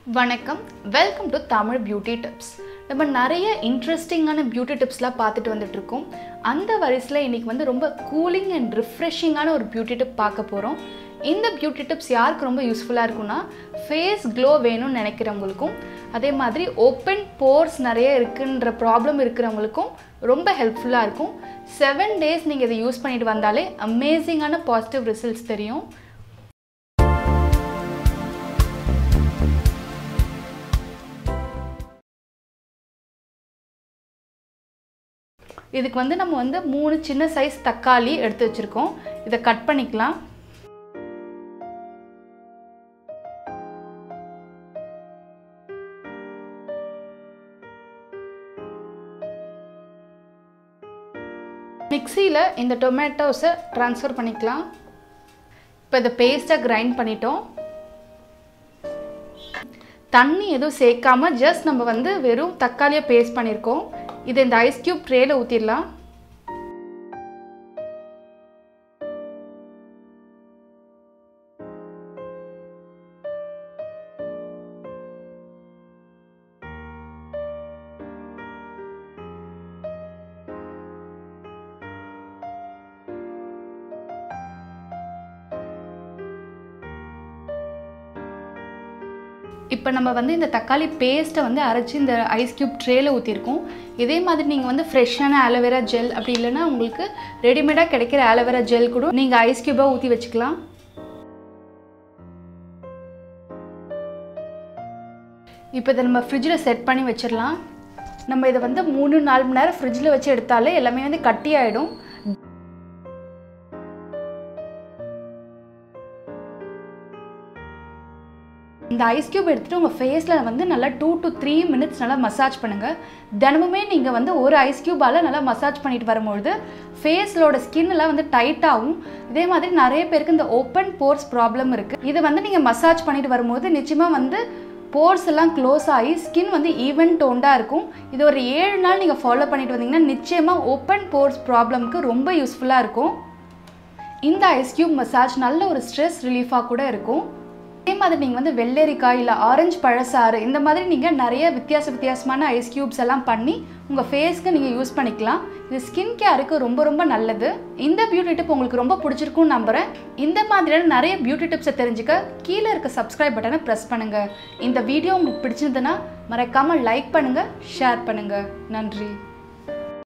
வணக்கம் welcome to Tamil beauty tips நம்ம நிறைய இன்ட்ரெஸ்டிங்கான பியூட்டி டிப்ஸ்லாம் பார்த்துட்டு வந்துட்டு இருக்கோம் அந்த வரிசையில் இன்னைக்கு வந்து ரொம்ப கூலிங் அண்ட் ரிஃப்ரெஷிங்கான ஒரு பியூட்டி டிப் பார்க்க போகிறோம் இந்த பியூட்டி டிப்ஸ் யாருக்கு ரொம்ப யூஸ்ஃபுல்லாக இருக்கும்னா ஃபேஸ் க்ளோ வேணும்னு நினைக்கிறவங்களுக்கும் அதே மாதிரி ஓப்பன் போர்ஸ் நிறைய இருக்குன்ற ப்ராப்ளம் இருக்கிறவங்களுக்கும் ரொம்ப ஹெல்ப்ஃபுல்லாக இருக்கும் செவன் டேஸ் நீங்கள் இதை யூஸ் பண்ணிட்டு வந்தாலே அமேசிங்கான பாசிட்டிவ் ரிசல்ட்ஸ் தெரியும் இதுக்கு வந்து நம்ம வந்து மூணு சின்ன சைஸ் தக்காளி எடுத்து வச்சுருக்கோம் இதை கட் பண்ணிக்கலாம் மிக்சியில் இந்த டொமேட்டோஸை ட்ரான்ஸ்ஃபர் பண்ணிக்கலாம் இப்போ இதை பேஸ்ட்டாக கிரைண்ட் பண்ணிட்டோம் தண்ணி எதுவும் சேர்க்காம ஜஸ்ட் நம்ம வந்து வெறும் தக்காளியை பேஸ்ட் பண்ணியிருக்கோம் இதை இந்த ஐஸ் கியூப் ட்ரேல ஊற்றிடலாம் இப்போ நம்ம வந்து இந்த தக்காளி பேஸ்ட்டை வந்து அரைச்சி இந்த ஐஸ் கியூப் ட்ரேல ஊற்றிருக்கோம் இதே மாதிரி நீங்கள் வந்து ஃப்ரெஷ்ஷான ஆலோவேரா ஜெல் அப்படி இல்லைன்னா உங்களுக்கு ரெடிமேடாக கிடைக்கிற ஆலோவேரா ஜெல் கூட நீங்கள் ஐஸ் கியூபாக ஊற்றி வச்சுக்கலாம் இப்போ இதை நம்ம ஃப்ரிட்ஜில் செட் பண்ணி வச்சிடலாம் நம்ம இதை வந்து மூணு நாலு மணி நேரம் ஃப்ரிட்ஜில் வச்சு எடுத்தாலே எல்லாமே வந்து கட்டி ஆகிடும் இந்த ஐஸ் கியூப் எடுத்துகிட்டு உங்கள் ஃபேஸில் வந்து நல்லா டூ டு த்ரீ மினிட்ஸ் நல்லா மசாஜ் பண்ணுங்கள் தினமுமே நீங்கள் வந்து ஒரு ஐஸ் கியூபால் நல்லா மசாஜ் பண்ணிட்டு வரும்பொழுது ஃபேஸிலோட ஸ்கின் எல்லாம் வந்து டைட்டாகும் இதே மாதிரி நிறைய பேருக்கு இந்த ஓப்பன் போர்ஸ் ப்ராப்ளம் இருக்குது இதை வந்து நீங்கள் மசாஜ் பண்ணிட்டு வரும்போது நிச்சயமாக வந்து போர்ஸ் எல்லாம் க்ளோஸ் ஆகி ஸ்கின் வந்து ஈவன் டோண்டாக இருக்கும் இது ஒரு ஏழு நாள் நீங்கள் ஃபாலோ பண்ணிட்டு வந்தீங்கன்னா நிச்சயமாக ஓப்பன் போர்ஸ் ப்ராப்ளம்க்கு ரொம்ப யூஸ்ஃபுல்லாக இருக்கும் இந்த ஐஸ் கியூப் மசாஜ் நல்ல ஒரு ஸ்ட்ரெஸ் ரிலீஃபாக கூட இருக்கும் அதே மாதிரி நீங்கள் வந்து வெள்ளரிக்காய் இல்லை ஆரஞ்சு பழசாறு இந்த மாதிரி நீங்கள் நிறைய வித்தியாச வித்தியாசமான ஐஸ் க்யூப்ஸ் எல்லாம் பண்ணி உங்கள் ஃபேஸ்க்கு நீங்கள் யூஸ் பண்ணிக்கலாம் இது ஸ்கின் கேருக்கு ரொம்ப ரொம்ப நல்லது இந்த பியூட்டி டிப் உங்களுக்கு ரொம்ப பிடிச்சிருக்கும்னு நம்புகிறேன் இந்த மாதிரியான நிறைய பியூட்டி டிப்ஸை தெரிஞ்சுக்க கீழே இருக்க சப்ஸ்கிரைப் பட்டனை ப்ரெஸ் பண்ணுங்கள் இந்த வீடியோ உங்களுக்கு பிடிச்சிருந்ததுன்னா மறக்காமல் லைக் பண்ணுங்கள் ஷேர் பண்ணுங்கள் நன்றி